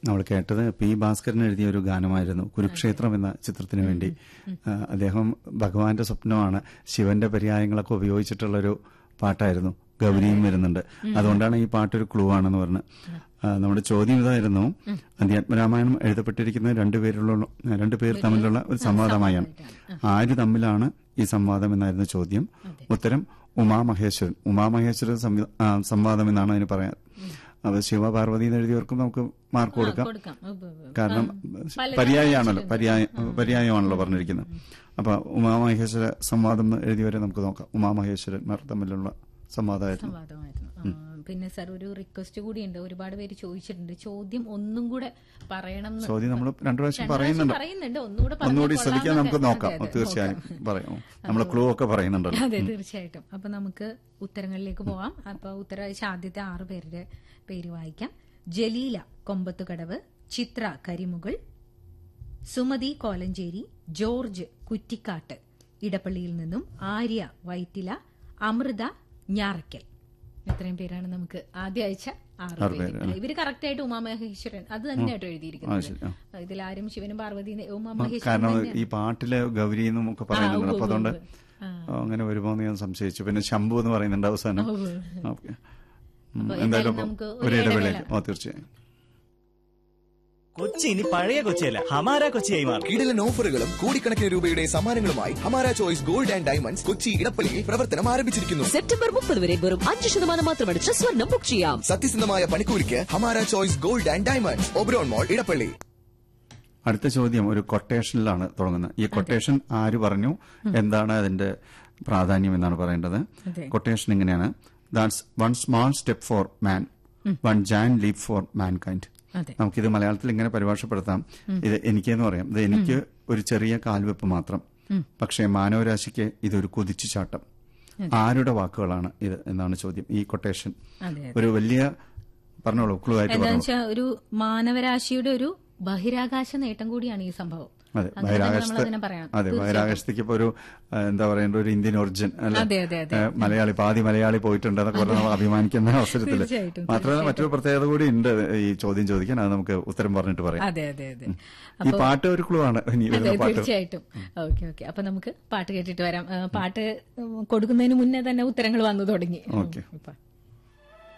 നമ്മൾ കേട്ടത് പി ഭാസ്കരൻ എഴുതിയ ഒരു ഗാനമായിരുന്നു കുരുക്ഷേത്രം എന്ന ചിത്രത്തിന് വേണ്ടി ആ, അദ്ദേഹം ഭഗവാന്റെ സ്വപ്നമാണ് ശിവന്റെ പര്യായങ്ങളൊക്കെ ഉപയോഗിച്ചിട്ടുള്ള ഒരു പാട്ടായിരുന്നു ഗൗരിയും വരുന്നുണ്ട് അതുകൊണ്ടാണ് ഈ പാട്ടൊരു ക്ലൂ ആണെന്ന് പറഞ്ഞ് ആ, നമ്മുടെ ചോദ്യം ഇതായിരുന്നു അധ്യാത്മരാമായണം എഴുതപ്പെട്ടിരിക്കുന്നത് രണ്ടുപേരുള്ള രണ്ടുപേർ തമ്മിലുള്ള ഒരു സംവാദമായാണ് ആര് തമ്മിലാണ് ഈ സംവാദം എന്നായിരുന്നു ചോദ്യം ഉത്തരം ഉമാമഹേശ്വരൻ ഉമാമഹേശ്വരൻ സംവി- ആ, സംവാദം എന്നാണ് അതിന് പറയാൻ അത് ശിവപാർവതി എന്ന് എഴുതിയവർക്കും നമുക്ക് മാർക്ക് കൊടുക്കാം കൊടുക്കാം ഉവ്വ് ഉവ്വ്. കാരണം പലരും പര്യായമാണല്ലോ പര്യായ പര്യായമാണല്ലോ പറഞ്ഞിരിക്കുന്നത് അപ്പൊ ഉമാമഹേശ്വര സംവാദം എന്ന് എഴുതിയവരെ നമുക്ക് നോക്കാം ഉമാമഹേശ്വരന്മാർ തമ്മിലുള്ള സംവാദമായിരുന്നു സംവാദമായിരുന്നു ആ, പിന്നെ സാർ ഒരു റിക്വസ്റ്റ് കൂടിയുണ്ട് ഒരുപാട് പേര് ചോദിച്ചിട്ടുണ്ട് ചോദ്യം ഒന്നും കൂടെ പറയണം എന്ന് ചോദ്യം നമ്മൾ രണ്ടു പ്രാവശ്യം രണ്ടു പ്രാവശ്യം പറയുന്നുണ്ട് പറയുന്നുണ്ട് ഒന്നുകൂടെ പറഞ്ഞാൽ ഒന്നുകൂടി ശ്രദ്ധിക്കാൻ നമുക്ക് കൊള്ളാമെന്നൊക്കെ. നോക്കാം അതെ, അതെ, തീർച്ചയായും നോക്കാം. പറയാം നമ്മൾ ക്ലൂ ഒക്കെ പറയുന്നുണ്ടല്ലോ അതെ തീർച്ചയായിട്ടും അപ്പൊ നമുക്ക് ഉത്തരങ്ങളിലേക്ക് പോവാം അപ്പൊ ഉത്തരം അയച്ച ആദ്യത്തെ ആറ് പേരുടെ പേര് വായിക്കാം ജലീല കൊമ്പത്തുകടവ് ചിത്ര കരിമുകൾ സുമതി കോലഞ്ചേരി ജോർജ് കുറ്റിക്കാട്ട് ഇടപ്പള്ളിയിൽ നിന്നും ആര്യ വൈറ്റില അമൃത ഞാറയ്ക്കൽ ഇത്രയും പേരാണ് നമുക്ക് ആദ്യം അയച്ച ആറ് ആറ് പേര് പേര്, ഇവര് കറക്റ്റ് ആയിട്ട് ഉമാമഹേശ്വരൻ അത് തന്നെയായിട്ട് ആ, എഴുതിയിരിക്കുന്നത് ശരി, ആ. ഇതിലാരും ശിവനും പാർവതി കാരണം ഉമാമഹേശ്വരൻ ഈ പാട്ടില് ഗൗരി എന്നും ഒക്കെ പറയുന്നുണ്ട് അപ്പൊ അതുകൊണ്ട് അങ്ങനെ വരുമോ എന്ന് ഞാൻ സംശയിച്ചു പിന്നെ ശംഭു എന്ന് പറയുന്നുണ്ട് അവസാനം ഓക്കെ ഉം, അപ്പൊ എന്തായാലും എന്തായാലും അപ്പൊ നമുക്ക് ഒരു ഒരു ഇടവേള ഇടവേള. ഓ തീർച്ചയായും കൊച്ചി ഇനി പഴയ കൊച്ചിയല്ല ഹമാര കൊച്ചിയായി മാറും കിടിലൻ ഓഫറുകളും കോടിക്കണക്കിന് രൂപയുടെ സമ്മാനങ്ങളുമായി Hamara choice gold and diamonds Kochi ഇടപ്പള്ളിയിൽ പ്രവർത്തനം ആരംഭിച്ചിരിക്കുന്നു സെപ്റ്റംബർ മുപ്പത് വരെ വെറും അഞ്ച് ശതമാനം മാത്രമടിച്ച് സ്വർണം ബുക്ക് ചെയ്യാം സത്യസന്ധമായ പണിക്കൂലിക്ക് Hamara choice gold and diamonds Oberon mall Edappally അടുത്ത ചോദ്യം ഒരു കൊട്ടേഷനിലാണ് തുടങ്ങുന്നത് ഈ കൊട്ടേഷൻ ആര് പറഞ്ഞു എന്താണ് അതിന്റെ പ്രാധാന്യം എന്നാണ് പറയേണ്ടത് കൊട്ടേഷൻ ഇങ്ങനെയാണ് that's one small step for man one giant leap for mankind അതെ. നമുക്കിത് മലയാളത്തിൽ ഇങ്ങനെ പരിഭാഷപ്പെടുത്താം ഇത് എനിക്കെന്ന് പറയാം ഇത് എനിക്ക് ഒരു ചെറിയ കാൽവെപ്പ് മാത്രം പക്ഷേ മാനവരാശിക്ക് ഇതൊരു കുതിച്ചുചാട്ടം ആരുടെ വാക്കുകളാണ് ഇത് എന്നാണ് ചോദ്യം ഈ കൊട്ടേഷൻ അതെ, ഒരു വലിയ പറഞ്ഞോളൂ ക്ലൂ ആയിട്ട് എന്താന്ന് പറഞ്ഞോളൂ വെച്ചാൽ ഒരു മാനവരാശിയുടെ ഒരു ബഹിരാകാശ നേട്ടം കൂടിയാണ് ഈ സംഭവം അതെ അങ്ങനെ തന്നെ ബഹിരാകാശത്ത് നമ്മളതിനെ പറയാം. അതെ ബഹിരാകാശത്തേക്ക് ഇപ്പൊ ഒരു ആ, എന്താ പറയേണ്ട ഒരു ഇന്ത്യൻ ഒറിജിൻ അല്ലെ അതെ, അതെ, അതെ. ഏ, മലയാളി പാതി മലയാളി പോയിട്ടുണ്ട് എന്നൊക്കെ പറഞ്ഞ് നമ്മൾ അഭിമാനിക്കുന്ന അവസരത്തിൽ തീർച്ചയായിട്ടും, മാത്രമല്ല മറ്റൊരു പ്രത്യേകത കൂടി ഉണ്ട് ഈ ചോദ്യം ചോദിക്കാൻ അത് നമുക്ക് ഉത്തരം പറഞ്ഞിട്ട് പറയാം അതെ അതെ അതെ ഈ പാട്ട് ഒരു ക്ലൂ ആണ് ഇനി അതെ വരുന്ന പാട്ട് തീർച്ചയായിട്ടും ഓക്കെ ഓക്കെ അപ്പൊ നമുക്ക് പാട്ട് കേട്ടിട്ട് വരാം ആ, പാട്ട് ഉം, കൊടുക്കുന്നതിന് മുന്നേ തന്നെ ഉത്തരങ്ങൾ വന്നു തുടങ്ങി ഓക്കെ. ഇപ്പൊ